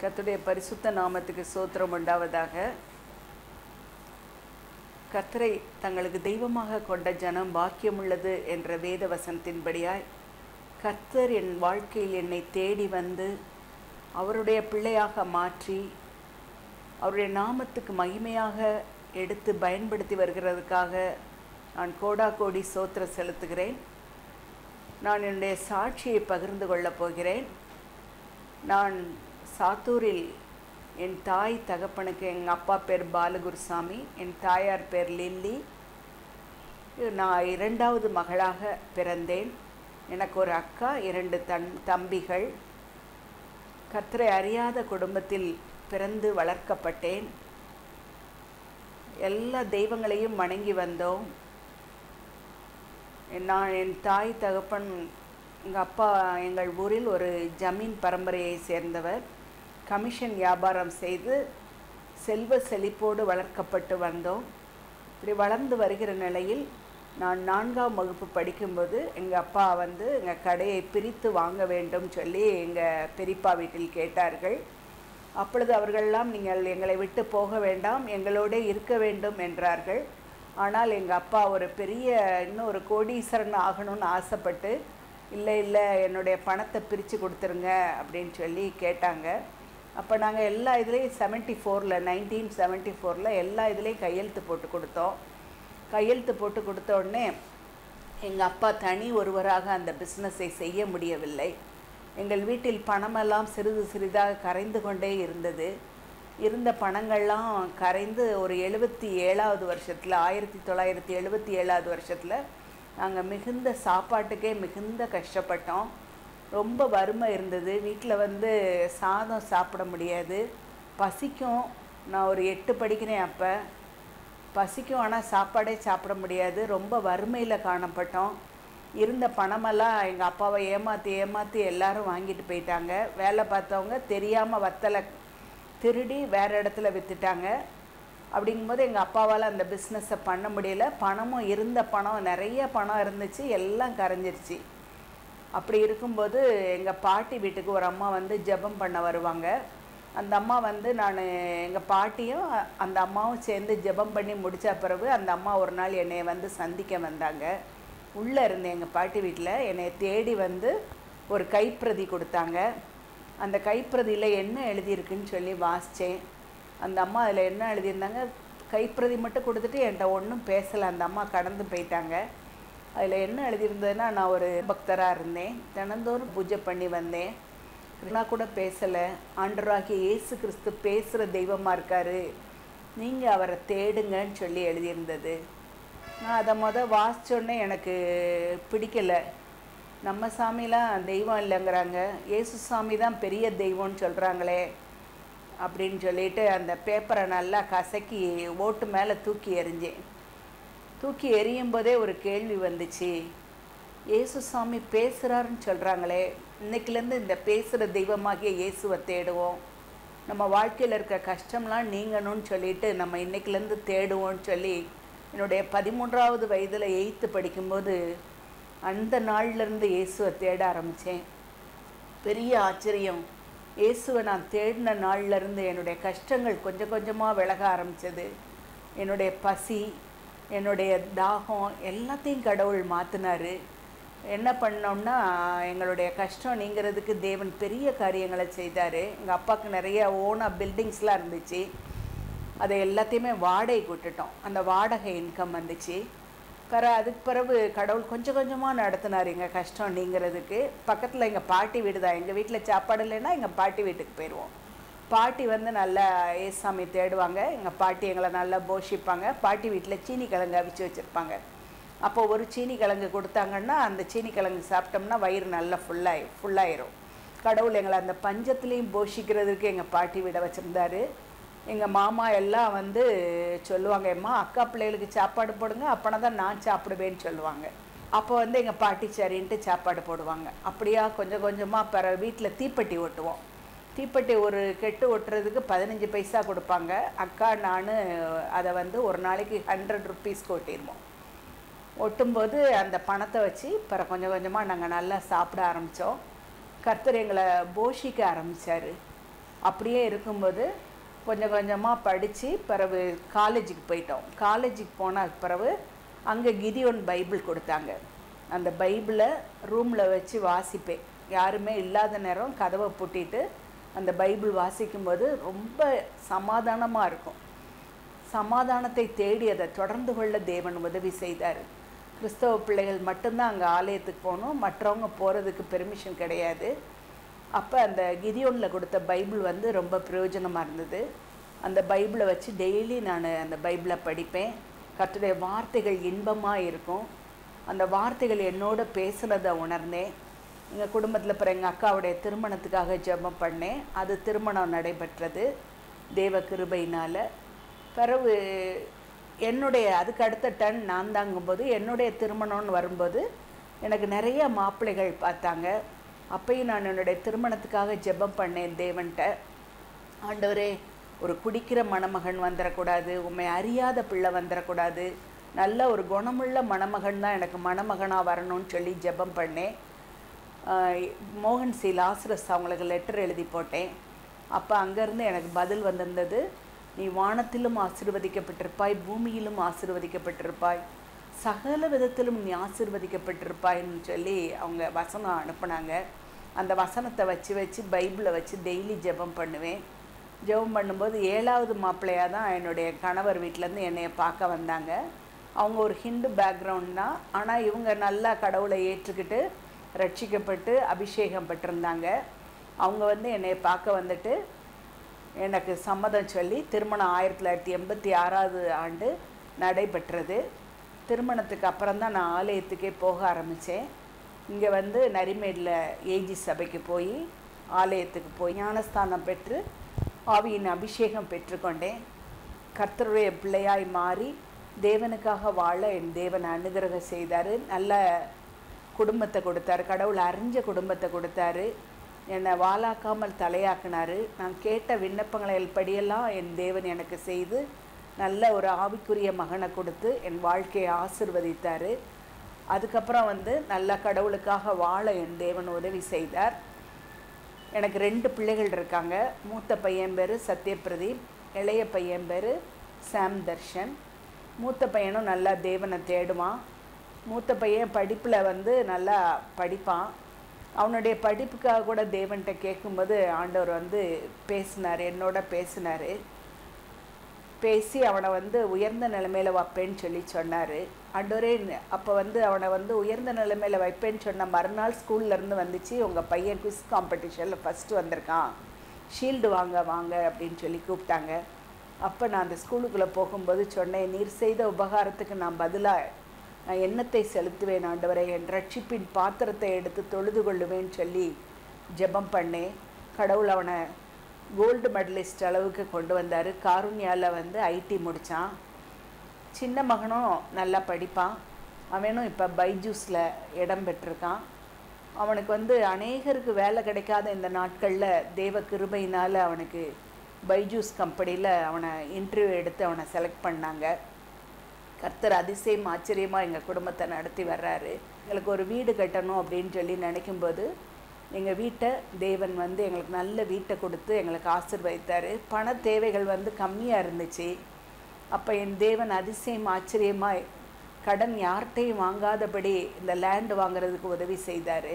கர்த்தருடைய பரிசுத்த நாமத்துக்கு சோத்திரம் உண்டாவதாக கர்த்தரை தங்களுக்கு தெய்வமாக கொண்ட ஜனம் பாக்கியமுள்ளது என்ற வேத வசனத்தின்படியாய் கர்த்தர் என் வாழ்க்கையில் என்னை தேடி வந்து அவருடைய பிள்ளையாக மாற்றி அவருடைய நாமத்துக்கு மகிமையாக எடுத்து பயன்படுத்தி வருகிறதுக்காக நான் கோடா கோடி சோத்திரம் செலுத்துகிறேன் நான் என்னுடைய சாட்சியை பகிர்ந்து கொள்ளப் போகிறேன் நான் சாத்தூரில் என் தாய் தகப்பனுக்கு எங்கள் அப்பா பேர் பாலகுருசாமி என் தாயார் பேர் லில்லி நான் இரண்டாவது மகளாக பிறந்தேன் எனக்கு ஒரு அக்கா இரண்டு தன் தம்பிகள் கர்த்தரை அறியாத குடும்பத்தில் பிறந்து வளர்க்கப்பட்டேன் எல்லா தெய்வங்களையும் வணங்கி வந்தோம் நான் என் தாய் தகப்பன் எங்கள் அப்பா எங்கள் ஊரில் ஒரு ஜமீன் பரம்பரையை சேர்ந்தவர் கமிஷன் வியாபாரம் செய்து செல்வ செழிப்போடு வளர்க்கப்பட்டு வந்தோம் இப்படி வளர்ந்து வருகிற நிலையில் நான் நான்காம் வகுப்பு படிக்கும்போது எங்கள் அப்பா வந்து எங்கள் கடையை பிரித்து வாங்க வேண்டும் சொல்லி எங்கள் பெரியப்பா வீட்டில் கேட்டார்கள் அப்பொழுது அவர்களெல்லாம் நீங்கள் எங்களை விட்டு போக வேண்டாம் எங்களோட இருக்க வேண்டும் என்றார்கள் ஆனால் எங்கள் அப்பா ஒரு பெரிய இன்னும் ஒரு கோடீஸ்வரன் ஆகணும்னு ஆசைப்பட்டு இல்லை இல்லை என்னுடைய பணத்தை பிரித்து கொடுத்துருங்க அப்படின்னு சொல்லி கேட்டாங்க அப்போ நாங்கள் எல்லா இதுலேயும் செவன்ட்டி ஃபோரில் நைன்டீன் செவன்ட்டி ஃபோரில் எல்லா இதுலேயும் கையெழுத்து போட்டு கொடுத்தோம் கையெழுத்து போட்டு கொடுத்த உடனே எங்கள் அப்பா தனி ஒருவராக அந்த பிஸ்னஸை செய்ய முடியவில்லை எங்கள் வீட்டில் பணமெல்லாம் சிறிது சிறிதாக கரைந்து கொண்டே இருந்தது இருந்த பணங்கள்லாம் கரைந்து ஒரு எழுபத்தி ஏழாவது வருஷத்தில் ஆயிரத்தி தொள்ளாயிரத்தி எழுபத்தி ஏழாவது வருஷத்தில் நாங்கள் மிகுந்த சாப்பாட்டுக்கே மிகுந்த கஷ்டப்பட்டோம் ரொம்ப வறுமை இருந்தது வீட்டில் வந்து சாதம் சாப்பிட முடியாது பசிக்கும் நான் ஒரு எட்டு படிக்கிறேன் அப்போ பசிக்கும் ஆனால் சாப்பாடே சாப்பிட முடியாது ரொம்ப வறுமையில் காணப்பட்டோம் இருந்த பணமெல்லாம் எங்கள் அப்பாவை ஏமாற்றி ஏமாற்றி எல்லாரும் வாங்கிட்டு போயிட்டாங்க வேலை பார்த்தவங்க தெரியாமல் வத்தலை திருடி வேறு இடத்துல விற்றுட்டாங்க அப்படிங்கும்போது எங்கள் அப்பாவால் அந்த பிஸ்னஸை பண்ண முடியல பணமும் இருந்த பணம் நிறைய பணம் இருந்துச்சு எல்லாம் கரைஞ்சிருச்சு அப்படி இருக்கும்போது எங்கள் பாட்டி வீட்டுக்கு ஒரு அம்மா வந்து ஜெபம் பண்ண வருவாங்க அந்த அம்மா வந்து நான் எங்கள் பாட்டியும் அந்த அம்மாவும் சேர்ந்து ஜெபம் பண்ணி முடித்த பிறகு அந்த அம்மா ஒரு நாள் என்னை வந்து சந்திக்க வந்தாங்க உள்ளே இருந்தேன் எங்கள் பாட்டி வீட்டில் என்னை தேடி வந்து ஒரு கைப்பிரதி கொடுத்தாங்க அந்த கைப்பிரதியில் என்ன எழுதியிருக்குன்னு சொல்லி வாசித்தேன் அந்த அம்மா அதில் என்ன எழுதியிருந்தாங்க கைப்பிரதி மட்டும் கொடுத்துட்டு என்கிட்ட ஒன்றும் பேசலை அந்த அம்மா கடந்து போயிட்டாங்க அதில் என்ன எழுதியிருந்ததுன்னா நான் ஒரு பக்தராக இருந்தேன் தினந்தோறும் பூஜை பண்ணி வந்தேன் நான் கூட பேசலை ஆண்டராகிய இயேசு கிறிஸ்து பேசுகிற தெய்வமாக இருக்கார் நீங்கள் அவரை தேடுங்கன்னு சொல்லி எழுதியிருந்தது நான் அதை மொதல் வாசித்தோடனே எனக்கு பிடிக்கலை நம்ம சாமிலாம் தெய்வம் இல்லைங்கிறாங்க இயேசு சாமி தான் பெரிய தெய்வம்னு சொல்கிறாங்களே அப்படின்னு சொல்லிட்டு அந்த பேப்பரை நல்லா கசக்கி ஓட்டு மேலே தூக்கி எறிஞ்சேன் தூக்கி எறியும் போதே ஒரு கேள்வி வந்துச்சு இயேசு சாமி பேசுகிறாருன்னு சொல்கிறாங்களே இன்னைக்குலேருந்து இந்த பேசுகிற தெய்வமாகிய இயேசுவை தேடுவோம் நம்ம வாழ்க்கையில் இருக்க கஷ்டம்லாம் நீங்கணும்னு சொல்லிட்டு நம்ம இன்னைக்குலேருந்து தேடுவோம்னு சொல்லி என்னுடைய பதிமூன்றாவது வயதில் எயித்து படிக்கும்போது அந்த நாள்லேருந்து இயேசுவை தேட ஆரம்பித்தேன் பெரிய ஆச்சரியம் இயேசுவை நான் தேடின நாள்லேருந்து என்னுடைய கஷ்டங்கள் கொஞ்சம் கொஞ்சமாக விலக ஆரம்பித்தது என்னுடைய பசி என்னுடைய தாகம் எல்லாத்தையும் கடவுள் மாற்றினார் என்ன பண்ணோம்னா எங்களுடைய கஷ்டம் நீங்கிறதுக்கு தேவன் பெரிய காரியங்களை செய்தார் எங்கள் அப்பாவுக்கு நிறைய ஓனாக பில்டிங்ஸ்லாம் இருந்துச்சு அதை எல்லாத்தையுமே வாடகை விட்டுட்டோம் அந்த வாடகை இன்கம் வந்துச்சு பிற அதுக்கு பிறகு கடவுள் கொஞ்சம் கொஞ்சமாக நடத்தினார் எங்கள் கஷ்டம் நீங்கிறதுக்கு பக்கத்தில் எங்கள் பாட்டி வீடு தான் எங்கள் வீட்டில் சாப்பாடு இல்லைன்னா எங்கள் பாட்டி வீட்டுக்கு போயிடுவோம் பாட்டி வந்து நல்லா ஏசாமி தேடுவாங்க எங்கள் பாட்டி எங்களை நல்லா போஷிப்பாங்க பாட்டி வீட்டில் சீனி கிழங்கு அவிச்சு வச்சுருப்பாங்க அப்போ ஒரு சீனி கிழங்கு கொடுத்தாங்கன்னா அந்த சீனி கிழங்கு சாப்பிட்டோம்னா வயிறு நல்லா ஃபுல்லாகி ஃபுல்லாயிரும் கடவுள் எங்களை அந்த பஞ்சத்துலேயும் போஷிக்கிறதுக்கு எங்கள் பாட்டி வீடை வச்சுருந்தாரு எங்கள் மாமா எல்லாம் வந்து சொல்லுவாங்க அம்மா அக்கா பிள்ளைகளுக்கு சாப்பாடு போடுங்க அப்போனா தான் நான் சாப்பிடுவேன்னு சொல்லுவாங்க அப்போ வந்து எங்கள் பாட்டி சரின்ட்டு சாப்பாடு போடுவாங்க அப்படியா கொஞ்சம் கொஞ்சமாக பிற வீட்டில் தீப்பெட்டி ஓட்டுவோம் தீப்பெட்டி ஒரு கெட்டு ஒட்டுறதுக்கு பதினஞ்சு பைசா கொடுப்பாங்க அக்கா நான் அதை வந்து ஒரு நாளைக்கு ஹண்ட்ரட் ருப்பீஸ்க்கு ஒட்டிடுவோம் ஒட்டும்போது அந்த பணத்தை வச்சு பிற கொஞ்சம் கொஞ்சமாக நாங்கள் நல்லா சாப்பிட ஆரம்பித்தோம் கர்த்தர் எங்களை போஷிக்க ஆரம்பித்தார் அப்படியே இருக்கும்போது கொஞ்சம் கொஞ்சமாக படித்து பிறகு காலேஜுக்கு போயிட்டோம் காலேஜுக்கு போன பிறகு அங்கே கிதியோன் பைபிள் கொடுத்தாங்க அந்த பைபிளை ரூமில் வச்சு வாசிப்பேன் யாருமே இல்லாத நேரம் கதவை பூட்டிட்டு அந்த பைபிள் வாசிக்கும்போது ரொம்ப சமாதானமாக இருக்கும் சமாதானத்தை தேடி அதை தொடர்ந்து கொள்ள தேவன் உதவி செய்தார் கிறிஸ்தவ பிள்ளைகள் மட்டும்தான் அங்கே ஆலயத்துக்கு போகணும் மற்றவங்க போகிறதுக்கு பெர்மிஷன் கிடையாது அப்போ அந்த கிதியோனில் கொடுத்த பைபிள் வந்து ரொம்ப பிரயோஜனமாக இருந்தது அந்த பைபிளை வச்சு டெய்லி நான் அந்த பைபிளை படிப்பேன் கர்த்தருடைய வார்த்தைகள் இன்பமாக இருக்கும் அந்த வார்த்தைகள் என்னோட பேசுனதை உணர்ந்தேன் எங்கள் குடும்பத்தில் பிற எங்கள் அக்காவுடைய திருமணத்துக்காக ஜெபம் பண்ணேன் அது திருமணம் நடைபெற்றது தேவ கிருபையினால் பிறகு என்னுடைய அதுக்கு அடுத்த டன் நான் தாங்கும்போது என்னுடைய திருமணம்னு வரும்போது எனக்கு நிறைய மாப்பிள்ளைகள் பார்த்தாங்க அப்பயும் நான் என்னுடைய திருமணத்துக்காக ஜெபம் பண்ணேன் தேவன்கிட்ட ஆண்டவரே ஒரு குடிக்கிற மணமகன் வந்துடக்கூடாது உண்மை அறியாத பிள்ளை வந்துடக்கூடாது நல்ல ஒரு குணமுள்ள மணமகன் தான் எனக்கு மணமகனாக வரணும்னு சொல்லி ஜெபம் பண்ணேன் ஆஹ் மோகன் சி லாஸ்ரஸ் அவங்களுக்கு லெட்டர் எழுதி போட்டேன் அப்போ அங்கேருந்து எனக்கு பதில் வந்திருந்தது நீ வானத்திலும் ஆசீர்வதிக்கப்பட்டிருப்பாய் பூமியிலும் ஆசீர்வதிக்கப்பட்டிருப்பாய் சகல விதத்திலும் நீ ஆசீர்வதிக்கப்பட்டிருப்பாய்ன்னு சொல்லி அவங்க வசனம் அனுப்புனாங்க அந்த வசனத்தை வச்சு வச்சு பைபிளை வச்சு டெய்லி ஜெபம் பண்ணுவேன் ஜெபம் பண்ணும்போது ஏழாவது மாப்பிள்ளையாக தான் என்னுடைய கணவர் வீட்டிலேருந்து என்னைய பார்க்க வந்தாங்க அவங்க ஒரு ஹிந்து பேக்ரவுண்ட் தான் ஆனால் இவங்க நல்லா கடவுளை ஏற்றுக்கிட்டு ரட்சிக்கப்பட்டு அபிஷேகம் பெற்றிருந்தாங்க அவங்க வந்து என்னை பார்க்க வந்துட்டு எனக்கு சம்மதம் சொல்லி திருமணம் ஆயிரத்தி தொள்ளாயிரத்தி எண்பத்தி ஆறாவது ஆண்டு நடைபெற்றது திருமணத்துக்கு அப்புறம் தான் நான் ஆலயத்துக்கே போக ஆரம்பித்தேன் இங்கே வந்து நரிமேடில் ஏஜி சபைக்கு போய் ஆலயத்துக்கு போய் ஞானஸ்தானம் பெற்று ஆவியின் அபிஷேகம் பெற்றுக்கொண்டேன் கர்த்தருடைய பிள்ளையாய் மாறி தேவனுக்காக வாழ என் தேவன் அனுகிரகம் செய்தார் நல்ல குடும்பத்தை கொடுத்தாரு கடவுள் அறிஞ்ச குடும்பத்தை கொடுத்தாரு என்னை வாலாக்காமல் தலையாக்குனாரு நான் கேட்ட விண்ணப்பங்களை படியெல்லாம் என் தேவன் எனக்கு செய்து நல்ல ஒரு ஆவிக்குரிய மகனை கொடுத்து என் வாழ்க்கையை ஆசிர்வதித்தார் அதுக்கப்புறம் வந்து நல்ல கடவுளுக்காக வாழ என் தேவன் உதவி செய்தார் எனக்கு ரெண்டு பிள்ளைகள் இருக்காங்க மூத்த பையன் பேர் சத்யபிரதீப் இளைய பையன் பேர் சாம் தர்ஷன் மூத்த பையனும் நல்லா தேவனை தேடுவான் மூத்த பையன் படிப்பில் வந்து நல்லா படிப்பான் அவனுடைய படிப்புக்காக கூட தேவன்கிட்ட கேட்கும்போது ஆண்டவர் வந்து பேசினார் என்னோட பேசினார் பேசி அவனை வந்து உயர்ந்த நிலைமையில வைப்பேன்னு சொல்லி சொன்னார் ஆண்டவரே அப்போ வந்து அவனை வந்து உயர்ந்த நிலைமையில வைப்பேன்னு சொன்ன மறுநாள் ஸ்கூல்ல இருந்து வந்துச்சு உங்கள் பையன் குவிஸ் காம்படிஷனில் ஃபஸ்ட்டு வந்திருக்கான் ஷீல்டு வாங்க வாங்க அப்படின்னு சொல்லி கூப்பிட்டாங்க அப்போ நான் அந்த ஸ்கூலுக்குள்ளே போகும்போது சொன்னேன் நீர் செய்த உபகாரத்துக்கு நான் பதிலாக நான் எண்ணத்தை செலுத்துவேன் ஆண்டவரை என் ரட்சிப்பின் பாத்திரத்தை எடுத்து தொழுது கொள்ளுவேன்னு சொல்லி ஜெபம் பண்ணேன் கடவுள் அவனை கோல்டு மெடலிஸ்ட் அளவுக்கு கொண்டு வந்தார் காருண்யாவில் வந்து ஐடி முடித்தான் சின்ன மகனும் நல்லா படிப்பான் அவனும் இப்போ பைஜூஸில் இடம் பெற்றிருக்கான் அவனுக்கு வந்து அநேகருக்கு வேலை கிடைக்காத இந்த நாட்களில் தேவ கிருபையினால் அவனுக்கு பைஜூஸ் கம்பெனியில் அவனை இன்டர்வியூ எடுத்து அவனை செலக்ட் பண்ணாங்க கர்த்தர் அதிசயம் ஆச்சரியமாக எங்கள் குடும்பத்தை நடத்தி வர்றாரு எங்களுக்கு ஒரு வீடு கட்டணும் அப்படின்னு சொல்லி நினைக்கும்போது எங்கள் வீட்டை தேவன் வந்து எங்களுக்கு நல்ல வீட்டை கொடுத்து எங்களுக்கு ஆசீர்வதித்தார் பண தேவைகள் வந்து கம்மியாக இருந்துச்சு அப்போ என் தேவன் அதிசயம் ஆச்சரியமாய் கடன் யார்கிட்டையும் வாங்காதபடி இந்த லேண்ட் வாங்குறதுக்கு உதவி செய்தார்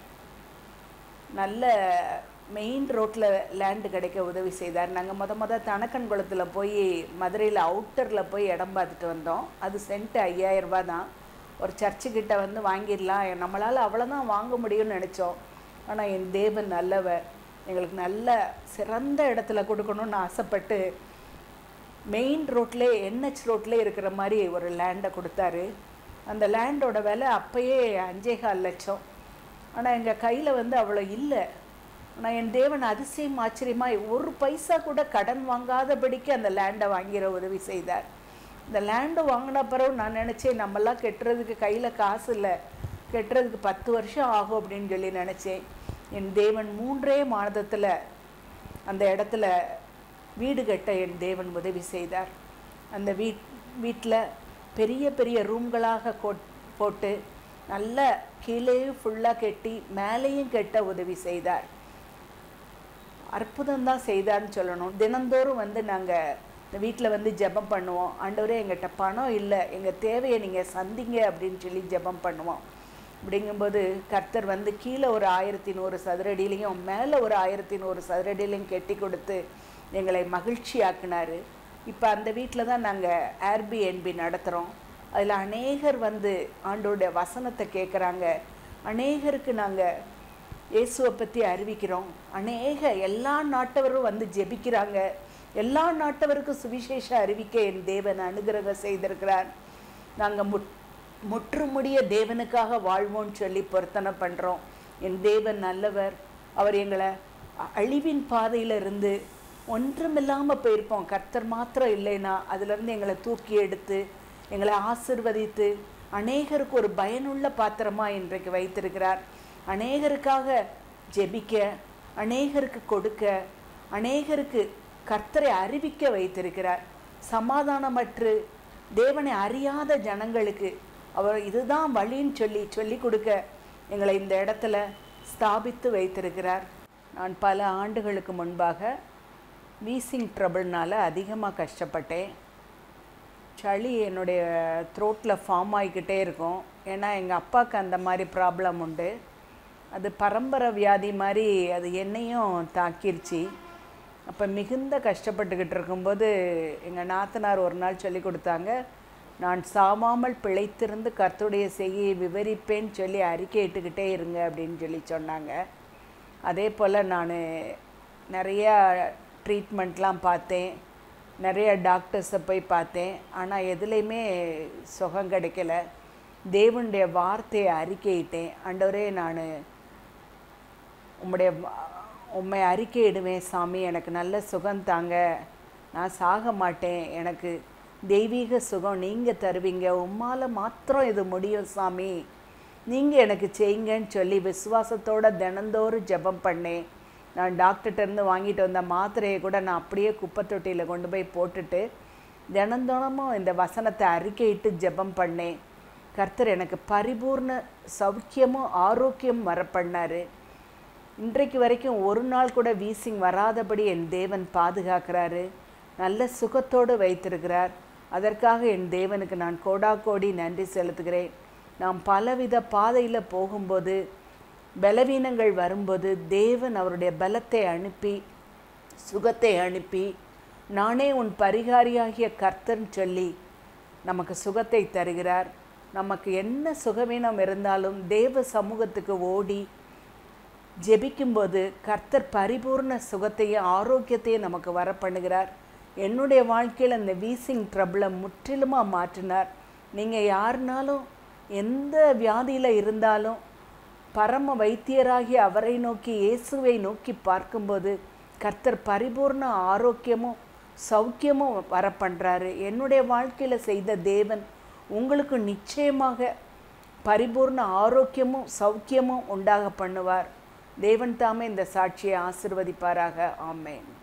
நல்ல மெயின் ரோட்டில் லேண்டு கிடைக்க உதவி செய்தார் நாங்கள் முத முத தனக்கன்குளத்தில் போய் மதுரையில் அவுட்டரில் போய் இடம் பார்த்துட்டு வந்தோம் அது சென்ட் ஐயாயிரம் ரூபாய் தான் ஒரு சர்ச்சுக்கிட்ட வந்து வாங்கிடலாம் நம்மளால் அவ்வளோதான் வாங்க முடியும்னு நினச்சோம் ஆனால் என் தேவன் நல்லவர் எங்களுக்கு நல்ல சிறந்த இடத்துல கொடுக்கணும்னு ஆசைப்பட்டு மெயின் ரோட்லே என்ஹெச் ரோட்லே இருக்கிற மாதிரி ஒரு லேண்டை கொடுத்தாரு அந்த லேண்டோட விலை அப்பயே அஞ்சே கால் லட்சம் ஆனால் எங்கள் கையில் வந்து அவ்வளோ இல்லை ஆனால் என் தேவன் அதிசயம் ஆச்சரியமாய் ஒரு பைசா கூட கடன் வாங்காதபடிக்கு அந்த லேண்டை வாங்கிற உதவி செய்தார் இந்த லேண்டை வாங்கின பிறகு நான் நினச்சேன் நம்மெல்லாம் கெட்டுறதுக்கு கையில் காசு இல்லை கெட்டுறதுக்கு பத்து வருஷம் ஆகும் அப்படின்னு சொல்லி நினச்சேன் என் தேவன் மூன்றே மாதத்தில் அந்த இடத்துல வீடு கட்ட என் தேவன் உதவி செய்தார் அந்த வீட் வீட்டில் பெரிய பெரிய ரூம்களாக கோட் போட்டு நல்ல கீழேயும் ஃபுல்லாக கட்டி மேலேயும் கட்ட உதவி செய்தார் அற்புதம் தான் செய்தான்னு சொல்லணும் தினந்தோறும் வந்து நாங்கள் இந்த வீட்டில் வந்து ஜெபம் பண்ணுவோம் ஆண்டவரே எங்கிட்ட பணம் இல்லை எங்கள் தேவையை நீங்கள் சந்திங்க அப்படின்னு சொல்லி ஜெபம் பண்ணுவோம் அப்படிங்கும்போது கர்த்தர் வந்து கீழே ஒரு ஆயிரத்தி நூறு சதுரடியிலையும் மேலே ஒரு ஆயிரத்தி நூறு சதுரடியிலையும் கெட்டி கொடுத்து எங்களை மகிழ்ச்சியாக்குனாரு இப்போ அந்த வீட்டில் தான் நாங்கள் ஏர்பிஎன்பி நடத்துகிறோம் அதில் அநேகர் வந்து ஆண்டோடைய வசனத்தை கேட்குறாங்க அநேகருக்கு நாங்கள் இயேசுவை பற்றி அறிவிக்கிறோம் அநேக எல்லா நாட்டவரும் வந்து ஜெபிக்கிறாங்க எல்லா நாட்டவருக்கும் சுவிசேஷ அறிவிக்க என் தேவன் அனுகிரகம் செய்திருக்கிறார் நாங்கள் முட் முற்றுமுடிய தேவனுக்காக வாழ்வோம்னு சொல்லி பொருத்தனை பண்ணுறோம் என் தேவன் நல்லவர் அவர் எங்களை அ- அழிவின் பாதையில இருந்து ஒன்றுமில்லாமல் போயிருப்போம் கர்த்தர் மாத்திரம் இல்லைன்னா அதுலேருந்து எங்களை தூக்கி எடுத்து எங்களை ஆசிர்வதித்து அநேகருக்கு ஒரு பயனுள்ள பாத்திரமா இன்றைக்கு வைத்திருக்கிறார் அநேகருக்காக ஜெபிக்க அநேகருக்கு கொடுக்க அநேகருக்கு கர்த்தரை அறிவிக்க வைத்திருக்கிறார் சமாதானமற்று தேவனை அறியாத ஜனங்களுக்கு அவர் இதுதான் வழின்னு சொல்லி சொல்லி கொடுக்க எங்களை இந்த இடத்துல ஸ்தாபித்து வைத்திருக்கிறார் நான் பல ஆண்டுகளுக்கு முன்பாக வீசிங் ட்ரபிள்னால அதிகமாக கஷ்டப்பட்டேன் சளி என்னுடைய த்ரோட்டில் ஃபார்ம் ஆகிக்கிட்டே இருக்கும் ஏன்னா எங்கள் அப்பாவுக்கு அந்த மாதிரி ப்ராப்ளம் உண்டு அது பரம்பரை வியாதி மாதிரி அது என்னையும் தாக்கிருச்சு அப்போ மிகுந்த கஷ்டப்பட்டுக்கிட்டு இருக்கும்போது எங்கள் நாத்தனார் ஒரு நாள் சொல்லி கொடுத்தாங்க நான் சாவாமல் பிழைத்திருந்து கர்த்தருடைய செய்கையை விவரிப்பேன்னு சொல்லி அறிக்கையிட்டுக்கிட்டே இருங்க அப்படின்னு சொல்லி சொன்னாங்க அதே போல் நான் நிறையா ட்ரீட்மெண்ட்லாம் பார்த்தேன் நிறைய டாக்டர்ஸை போய் பார்த்தேன் ஆனால் எதுலேயுமே சுகம் கிடைக்கல தேவனுடைய வார்த்தையை அறிக்கையிட்டேன் ஆண்டவரே நான் உம்முடைய வ- உம்மை அறிக்கையிடுவேன் சாமி எனக்கு நல்ல சுகம் தாங்க நான் சாக மாட்டேன் எனக்கு தெய்வீக சுகம் நீங்கள் தருவீங்க உம்மால் மாத்திரம் இது முடியும் சாமி நீங்கள் எனக்கு செய்யுங்கன்னு சொல்லி விசுவாசத்தோட தினந்தோறும் ஜெபம் பண்ணேன் நான் டாக்டர்கிட்ட இருந்து வாங்கிட்டு வந்த மாத்திரையை கூட நான் அப்படியே குப்பை தொட்டியில் கொண்டு போய் போட்டுட்டு தினந்தோனமும் இந்த வசனத்தை அறிக்கையிட்டு ஜெபம் பண்ணேன் கர்த்தர் எனக்கு பரிபூர்ண சௌக்கியமும் ஆரோக்கியம் வர பண்ணாரு இன்றைக்கு வரைக்கும் ஒரு நாள் கூட வீசிங் வராதபடி என் தேவன் பாதுகாக்கிறாரு நல்ல சுகத்தோடு வைத்திருக்கிறார் அதற்காக என் தேவனுக்கு நான் கோடா கோடி நன்றி செலுத்துகிறேன் நாம் பலவித பாதையில் போகும்போது பலவீனங்கள் வரும்போது தேவன் அவருடைய பலத்தை அனுப்பி சுகத்தை அனுப்பி நானே உன் பரிகாரியாகிய கர்த்தர்ன்னு சொல்லி நமக்கு சுகத்தை தருகிறார் நமக்கு என்ன சுகவீனம் இருந்தாலும் தேவ சமூகத்துக்கு ஓடி ஜெபிக்கும்போது கர்த்தர் பரிபூர்ண சுகத்தையும் ஆரோக்கியத்தையும் நமக்கு வர பண்ணுகிறார் என்னுடைய வாழ்க்கையில் அந்த வீசிங் ட்ரபிளை முற்றிலுமாக மாற்றினார் நீங்கள் யாருனாலும் எந்த வியாதியில் இருந்தாலும் பரம வைத்தியராகி அவரை நோக்கி இயேசுவை நோக்கி பார்க்கும்போது கர்த்தர் பரிபூர்ண ஆரோக்கியமும் சௌக்கியமும் வர பண்ணுறாரு என்னுடைய வாழ்க்கையில் செய்த தேவன் உங்களுக்கு நிச்சயமாக பரிபூர்ண ஆரோக்கியமும் சௌக்கியமும் உண்டாக பண்ணுவார் தேவன் தாமே இந்த சாட்சியை ஆசிர்வதிப்பாராக ஆமென்